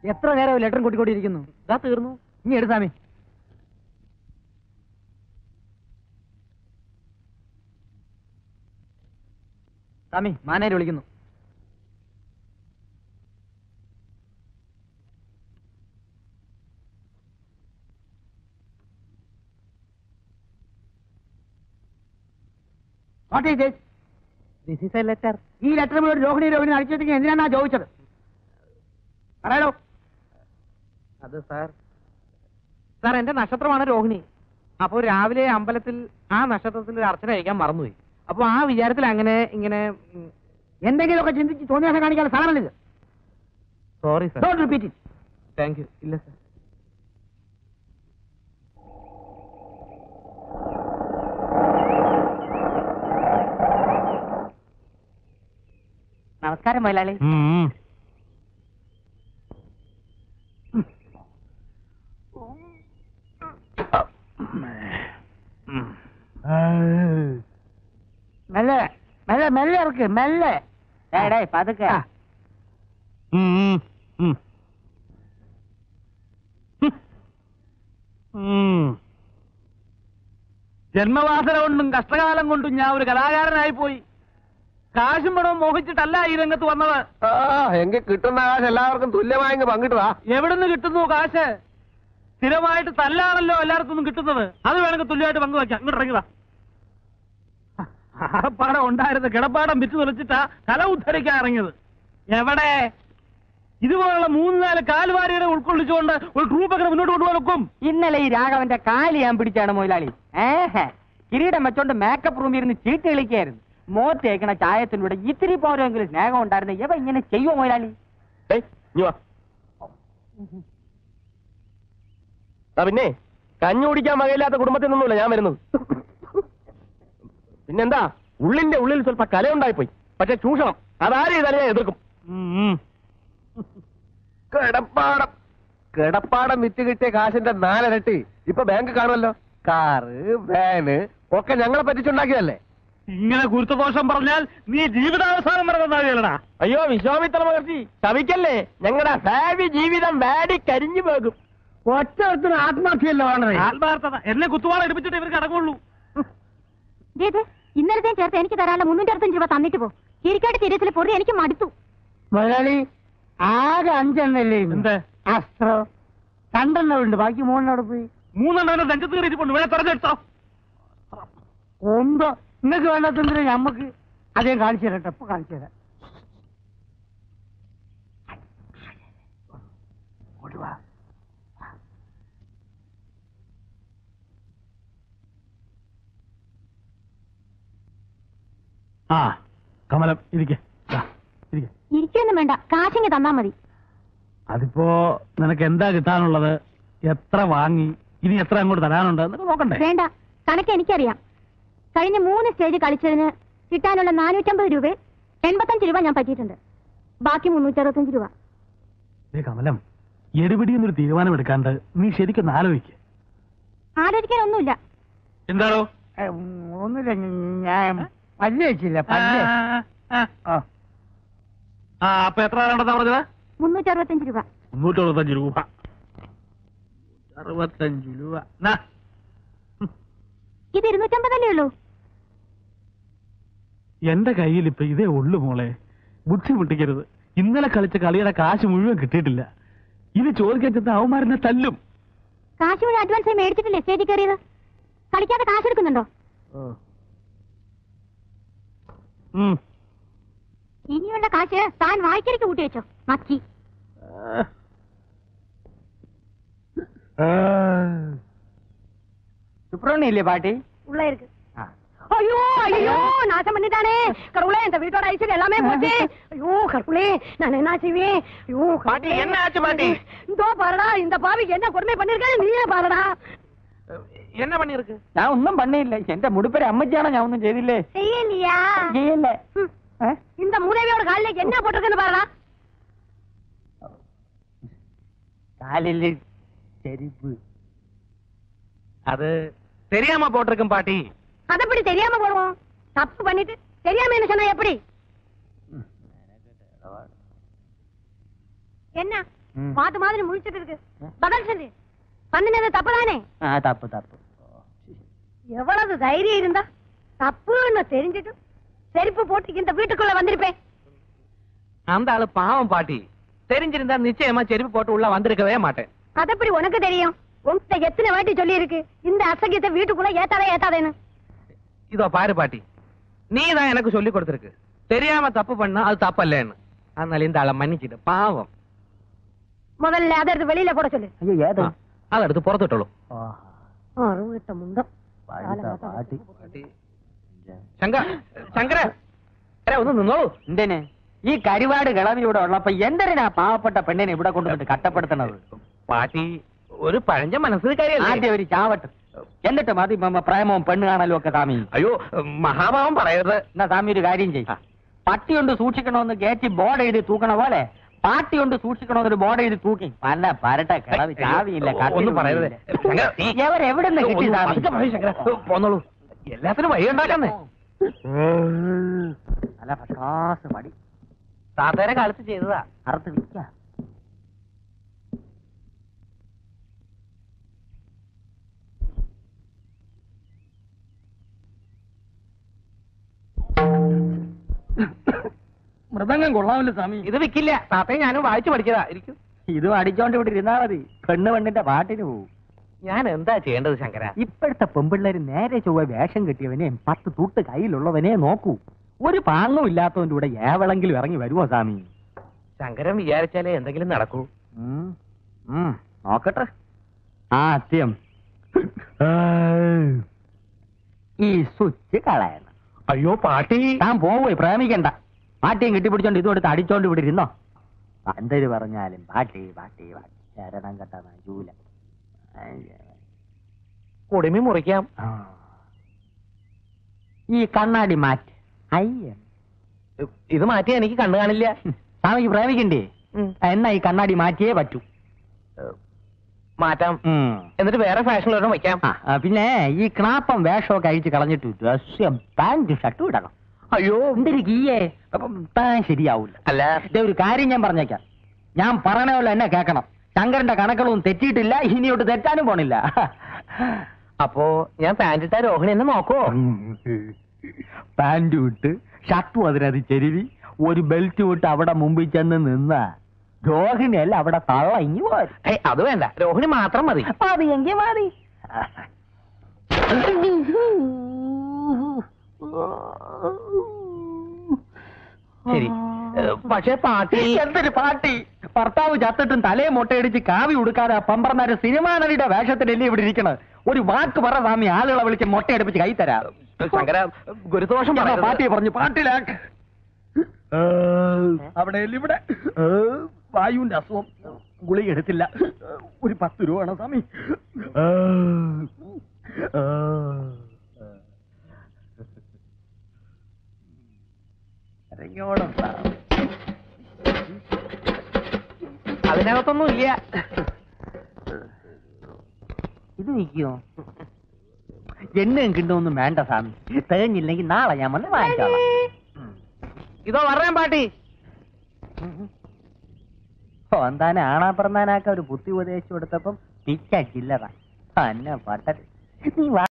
എത്ര നേരം ലെറ്ററും കൊട്ടിക്കൊണ്ടിരിക്കുന്നു ഇതാ തീർന്നു ഇനി എടുത്താമി സ്വാമി മാനേര് വിളിക്കുന്നു what is this this is a letter ഈ ലെറ്റർ മുഴുവൻ രോഹിണി രോഹിണി അടിച്ചിട്ട് എന്തിനാ ചോദിച്ചത് പറയടോ അത് സാർ സാർ എന്റെ നക്ഷത്രമാണ് രോഹിണി അപ്പൊ രാവിലെ അമ്പലത്തിൽ ആ നക്ഷത്രത്തിൽ ഒരു അർച്ചന കഴിക്കാൻ മറന്നുപോയി അപ്പൊ ആ വിചാരത്തിൽ അങ്ങനെ ഇങ്ങനെ എന്തെങ്കിലുമൊക്കെ ചിന്തിച്ച് തോന്നിയാസം കാണിക്കാൻ സ്ഥലമല്ല ഇത് sorry sir don't repeat it thank you ഇല്ല സാർ നമസ്കാരം മൈലാളി മെല്ലെ മെല്ലെ മെല്ലെ ഇറക്ക് മെല്ലെ ഡേ പതുക്കെ ആ. ജന്മവാസന കൊണ്ടും കഷ്ടകാലം കൊണ്ടും ഞാൻ ഒരു കലാകാരനായി പോയി കാശും പണവും മോഹിച്ചിട്ടല്ല ഈ രംഗത്ത് വന്നത് എങ്കിൽ കിട്ടുന്ന കാശ് എല്ലാവർക്കും തുല്യമായി പങ്കിട്ടതാ എവിടുന്ന് കിട്ടുന്നു കാശ് സ്ഥിരമായിട്ട് തല്ലാണല്ലോ എല്ലായിടത്തും നിന്നും കിട്ടുന്നത് അത് വേണമെങ്കിൽ തുല്യമായിട്ട് പങ്കുവയ്ക്കാം ഇങ്ങോട്ട് ഇറങ്ങിയതാ ആപ്പാടം ഉണ്ടായിരുന്ന കിടപ്പാടം വിറ്റ് തുലച്ചിട്ടാ കല ഉദ്ധരിക്കാൻ ഇറങ്ങിയത് എവിടെ ഇതുപോലുള്ള മൂന്ന് നാല് കാൽവാരികളെ ഉൾക്കൊള്ളിച്ചുകൊണ്ട് ഒരു ട്രൂപ്പൊക്കെ മുന്നോട്ട് കൊണ്ടുപോകാൻ ഒക്കും ഇന്നലെ ഈ രാഘവന്റെ കാല് ഞാൻ പിടിച്ചാണ് മൊയിലാളി ഏഹ് കിരീടം വെച്ചോണ്ട് മേക്കപ്പ് റൂമിൽ ഇരുന്ന് ചീട്ട് കളിക്കായിരുന്നു മോത്ത് തേക്കണ ചായത്തിലൂടെ ഇത്തിരി പോരെങ്കിലും സ്നേഹം ഉണ്ടായിരുന്നു ഇവ ഇങ്ങനെ ചെയ്യുമോ മൊയിലാളി ഏയ്, ഇങ്ങ് വാ. ആ പിന്നെ കഞ്ഞി കുടിക്കാൻ വകയില്ലാത്ത കുടുംബത്തിൽ നിന്നുമില്ല ഞാൻ വരുന്നത് പിന്നെന്താ ഉള്ളിന്റെ ഉള്ളിൽ സ്വല്പ കലയുണ്ടായിപ്പോയി പക്ഷെ ചൂഷണം അതാരും ചെയ്താലും ഞാൻ എതിർക്കും കിടപ്പാടം കിടപ്പാടം വിറ്റ് കിട്ടിയ കാശിന്റെ നാലിരട്ടി ഇപ്പൊ ബാങ്ക് കാണുമല്ലോ കാറ് വാന് ഒക്കെ ഞങ്ങളെ പറ്റിച്ചുണ്ടാക്കിയതല്ലേ ഇങ്ങനെ ഗുരുത്വദോഷം പറഞ്ഞാൽ നീ ജീവിതാവസാനം വരെ നന്നാവില്ലടാ അയ്യോ വിശ്വാമിത്ര മഹർഷി ശവിക്കല്ലേ ഞങ്ങളുടെ ഭാവി ജീവിതം വാടി കരിഞ്ഞു പോകും ഒറ്റ ഒരുത്തിന് ആത്മഹത്യയല്ലോ വേണ്ടത് ആത്മാർത്ഥത എന്നെ കുത്തുവാള എടുപ്പിച്ചിട്ട് ഇവർക്ക് അടങ്ങുള്ളൂ ഇത് ഇന്നലത്തെയും ചേർത്ത് എനിക്ക് തരാനുള്ള മുന്നൂറ്റി അറുപത്തഞ്ച് രൂപ തന്നിട്ട് പോ കിരിക്കാട്ട് തിരച്ചിലെ പൊറി എനിക്ക് മടുത്തു മുതലാളി ആകെ അഞ്ചെണ്ണല്ലേ എന്ത്? അസ്ത്രം രണ്ടെണ്ണം ഉണ്ട് ബാക്കി മൂന്നെണ്ണം പോയി മൂന്നെണ്ണം നെഞ്ചത്ത് കയറി ഇരിപ്പുണ്ട് ഇവിടെ തെരഞ്ഞെടുത്തോ ഒമ്പോ നിങ്ങൾക്ക് വേണ്ടാത്തതിന് ഞമ്മക്ക് അതേ കാണിച്ചു തരട്ടെ ഇപ്പൊ കാണിച്ചു തരാം ഇങ്ങോട്ട് വാ. ആ കമലം ഇരിക്കെ ഇരിക്കെ ഇരിക്കൊന്നും വേണ്ട കാശിങ്ങ് തന്നാ മതി അതിപ്പോ നിനക്ക് എന്താ കിട്ടാനുള്ളത് എത്ര വാങ്ങി ഇനി എത്ര അങ്ങോട്ട് തരാനുണ്ട് എന്നൊക്കെ നോക്കണ്ടേ വേണ്ട കണക്ക് എനിക്കറിയാം കഴിഞ്ഞ മൂന്ന് സ്റ്റേജ് കളിച്ചതിന് കിട്ടാനുള്ള നാനൂറ്റമ്പത് രൂപ എൺപത്തഞ്ച് രൂപ ഞാൻ പറ്റിയിട്ടുണ്ട് ബാക്കി മുന്നൂറ്ററുപത്തഞ്ച് രൂപ ഏ കമലം എടുപിടി എന്നൊരു തീരുമാനം എടുക്കാണ്ട് നീ ശരിക്കൊന്ന് ആലോചിക്ക് ആലോചിക്കാനൊന്നുമില്ല എന്താണോ ഏ, ഉം, ഒന്നുമില്ല ഞാൻ പല്ല് വെച്ചില്ല പല്ല് ആ. ആ അപ്പൊ എത്ര വേണ്ടെന്നാ പറഞ്ഞത് മുന്നൂറ്ററുപത്തഞ്ച് രൂപ മുന്നൂറ്ററുപത്തഞ്ച് രൂപ അറുപത്തഞ്ച് രൂപ നാ. ഇത് ഇരുന്നൂറ്റമ്പതല്ലേ ഉള്ളൂ എന്റെ കയ്യിൽ ഇപ്പൊ ഇതേ ഉള്ളു മോളെ ബുദ്ധിമുട്ടിക്കരുത് ഇന്നലെ കളിച്ച കളിയുടെ കാശ് മുഴുവൻ കിട്ടിയിട്ടില്ല ഇത് ചോദിക്കാൻ ചെന്ന അവന്മാരെന്നെ തല്ലും കാശ് മുഴുവൻ അഡ്വാൻസ് ആയി മേടിച്ചിട്ടില്ലേ സ്റ്റേജിൽ കയറിയത് കളിക്കാതെ കാശ് എടുക്കുന്നുണ്ടോ ഉം. ഇനിയുള്ള കാശ് താൻ വായിക്കരിക്ക് കൂട്ടി വെച്ചോ മക്കി സുബ്രഹ്മണ്യല്ലേ പാട്ടി உள்ள இருக்கு ஐயோ ஐயோ நாசம் பண்ணிட்டானே கடவுளே இந்த வீட்டோட ஐஸ்வர்யம் எல்லாமே போச்சு ஐயோ கடவுளே நான் என்ன செய்வேன் ஐயோ பாட்டி, என்ன ஆச்சு, பாட்டி? இதோ பாருடா இந்த பாவிக்கு என்ன கொடுமை பண்ணிருக்காரு நீயே பாருடா என்ன பண்ணிருக்கு ഞാൻ ഒന്നും പണിയില്ല എന്റെ മുടിപ്പര അമ്മച്ചിയാണോ ഞാൻ ഒന്നും ചെയ്തില്ലേ செய்யலையா ചെയ്യല്ല ம். இந்த மூதேவியோட காலில என்ன போட்டிருக்குன்னு பாருடா കാലില് ചെരിപ്പ് அது தெரியாம போட்டிருக்கும் பாட்டி அது எப்படி தெரியாம போடுவோம் தப்பு பண்ணிட்டு தெரியாம என்ன சொன்னா எப்படி என்ன ம். மாத்து மாதிரி முழிச்சிட்டு இருக்கு பதில் சொல்லு பண்ணினது தப்பு தானே ஆ தப்பு தப்பு எவ்வளவு தைரியம் இருந்தா தப்புன்னு தெரிஞ்சிட்டு செருப்பு போட்டு இந்த வீட்டுக்குள்ள வந்திருப்பேன் அந்த ஆளு பாவம் பாட்டி தெரிஞ்சிருந்தா நிச்சயமா செருப்பு போட்டு உள்ள வந்திருக்கவே மாட்டேன் அது எப்படி உனக்கு தெரியும் உன்கிட்ட எத்தனை வாட்டி சொல்லி இருக்கு இந்த அசகியத்தை வீட்டுக்குள்ள ஏத்தாதே ஏத்தாதேன்னு இதோ பாரு பாட்டி நீ தான் எனக்கு சொல்லி கொடுத்துருக்கு தெரியாம தப்பு பண்ணா அது தப்பல்லேன்னு அதனால இந்த ஆளை மன்னிச்சிடு பாவம் முதல்ல அதை எடுத்து வெளியில போட சொல்லு ஐயோ ஏதோ அதை எடுத்து புறத்துட்டோம் அறுவிட்ட முண்டம் പാട്ടി ശങ്കര ശങ്കര ഏ, ഒന്ന് നിന്നോളൂ എന്തിന് ഈ കരിവാട് കിളവി ഇവിടെ ഉള്ളപ്പോ എന്തിനാ പാവപ്പെട്ട പെണ്ണിനെ ഇവിടെ കൊണ്ടുവന്നിട്ട് കട്ടപ്പെടുത്തണത് പാട്ടി ഒരു പഴഞ്ച മനസ്സിൽ കാര്യല്ലേ ആദ്യം ഒരു ചാവട്ട് എന്നിട്ട് മതി മ- പ്രേമവും പെണ്ണ് കാണലും ഒക്കെ സ്വാമി അയ്യോ മഹാഭാവം പറയരുത് എന്നാ സ്വാമി ഒരു കാര്യം ചെയ്യും പട്ടി കൊണ്ട് സൂക്ഷിക്കണമെന്ന് കയറ്റി ബോർഡ് എഴുതി തൂക്കണ പോലെ പാട്ടി കൊണ്ട് സൂക്ഷിക്കണമെന്നൊരു ബോർഡ് എഴുതി തൂക്കി പല പരട്ട കിളവി ചാവിയില്ല ഒന്നും പറയരുത് ശങ്കര, നീ- എവരെവിടെ നിന്ന് കിട്ടി ഒന്ന് സ്വാമി? പതുക്കെ പറയൂ ശങ്കര. പോന്നോളൂ എല്ലാത്തിനും വഴി ഉണ്ടാക്കുന്നേ നല്ല ഫസ്റ്റ് മടി താത്തേരെ കാലത്ത് ചെയ്തതാ അറുത്ത് വിൽക്കാം മൃദംഗം കൊള്ളാമല്ലോ സ്വാമി ഇത് വിക്കില്ല താത്തയെ ഞാനും വായിച്ചു പഠിച്ചതാ ഇരിക്കും ഇതും അടിച്ചോണ്ട് ഇവിടെ ഇരുന്നാ മതി പെണ്ണ് പെണ്ണിന്റെ പാട്ടിന് പോവും ഞാൻ എന്താ ചെയ്യേണ്ടത് ശങ്കര ഇപ്പോഴത്തെ പെമ്പിള്ളേര് നേരെ ചൊവ്വ വേഷം കെട്ടിയവനെ പത്ത് തൂട്ട് കയ്യിലുള്ളവനെ നോക്കൂ ഒരു പാങ്ങും ഇല്ലാത്തവന്റെ കൂടെ ഏവളെങ്കിലും ഇറങ്ങി വരുമോ സ്വാമി ശങ്കരൻ വിചാരിച്ചാലേ എന്തെങ്കിലും നടക്കൂ ഉം. ഉം. നോക്കട്ടെ ആദ്യം ഈ സ്വിച്ച് കളയണം അയ്യോ പാട്ടി താൻ പോവേ പ്രേമിക്കണ്ട പാട്ടിയും കെട്ടിപ്പിടിച്ചോണ്ട് ഇതും എടുത്ത് അടിച്ചോണ്ട് ഇവിടെ ഇരുന്നോ എന്തൊരു പറഞ്ഞാലും പാട്ടി പാട്ടി പാട്ടി ശരണം കെട്ട ജൂല കുടുമി മുറിക്കാം ആ. ഈ കണ്ണാടി മാറ്റ് അയ്യ ഇത് മാറ്റി എനിക്ക് കണ്ണു കാണില്ല സ്വാമിക്ക് പ്രേമിക്കണ്ടേ ഉം. എന്നാ ഈ കണ്ണാടി മാറ്റിയേ പറ്റൂ മാറ്റാം ഉം. എന്നിട്ട് വേറെ ഫാഷനിലൊരെണ്ണം വയ്ക്കാം ആ, ആ, പിന്നെ ഈ ക്ലാപ്പം വേഷമൊക്കെ അഴിച്ച് കളഞ്ഞിട്ട് ഡ്രസ് പാന്റ് ഷർട്ടും ഇടണം അയ്യോ എന്തൊരു കീയേ അപ്പം താൻ ശരിയാവൂല അല്ല ഇതേ ഒരു കാര്യം ഞാൻ പറഞ്ഞേക്കാം ഞാൻ പറയണ പോലെ എന്നെ കേൾക്കണം ശങ്കരന്റെ കണക്കുകളൊന്നും തെറ്റിയിട്ടില്ല ഇനിയോട്ട് തെറ്റാനും പോണില്ല അപ്പോ ഞാൻ പാന്റ് ഇട്ട രോഹിണി എന്നെ നോക്കുവോ പാന്റ് വിട്ട് ഷർട്ടും അതിനത് ചെരുവി ഒരു ബെൽറ്റ് വിട്ട് അവിടെ മുമ്പിൽ ചെന്ന് നിന്ന രോഹിണിയല്ല അവിടെ തള്ള ഇങ്ങി പോരും ഏയ് അത് വേണ്ട രോഹിണി മാത്രം മതി മതി എങ്കിൽ മതി ശരി ഏ, പക്ഷേ പാട്ടി എന്തൊരു പാട്ടി ഭർത്താവ് ചത്തിട്ടും തലയെ മുട്ടയടിച്ച് കാവി ഉടുക്കാതെ ആ പമ്പർന്നാര് സിനിമാ നടിയുടെ വേഷത്തിലല്ലേ ഇവിടെ ഇരിക്കണത് ഒരു വാക്ക് പറ സ്വാമി ആളുകളെ വിളിച്ച് മുട്ടയടിപ്പിച്ച് കൈ തരാം ശങ്കര ഗുരുദോഷം ഞാൻ ആ പറയരുത്. പാട്ടിയെ പറഞ്ഞു പാട്ടിലാക്ക് അവിടെ അല്ലേ ഇവിടെ ഏ, വായുവിന്റെ അസുഖം ഗുളിക എടുത്തില്ല ഒരു പത്ത് രൂപ വേണം സ്വാമി ഏ, ഏ. ഇറങ്ങിയോളാം സ്വാമി. അതിനകത്തൊന്നും ഇല്ല ഇത് നിൽക്കുമോ എണ്ണയും കിട്ടുമൊന്നും വേണ്ട സ്വാമി തികഞ്ഞില്ലെങ്കിൽ നാളെ ഞാൻ വന്ന് വാങ്ങിച്ചോളാം ഇതോ പറയാൻ പാട്ടി ഓ എന്താനെ ആണാ പറഞ്ഞാനാക്ക ഒരു ബുദ്ധി ഉപദേശിച്ചു കൊടുത്തപ്പം പിച്ച ചില്ലറ തന്നെ പട്ട നീ വാ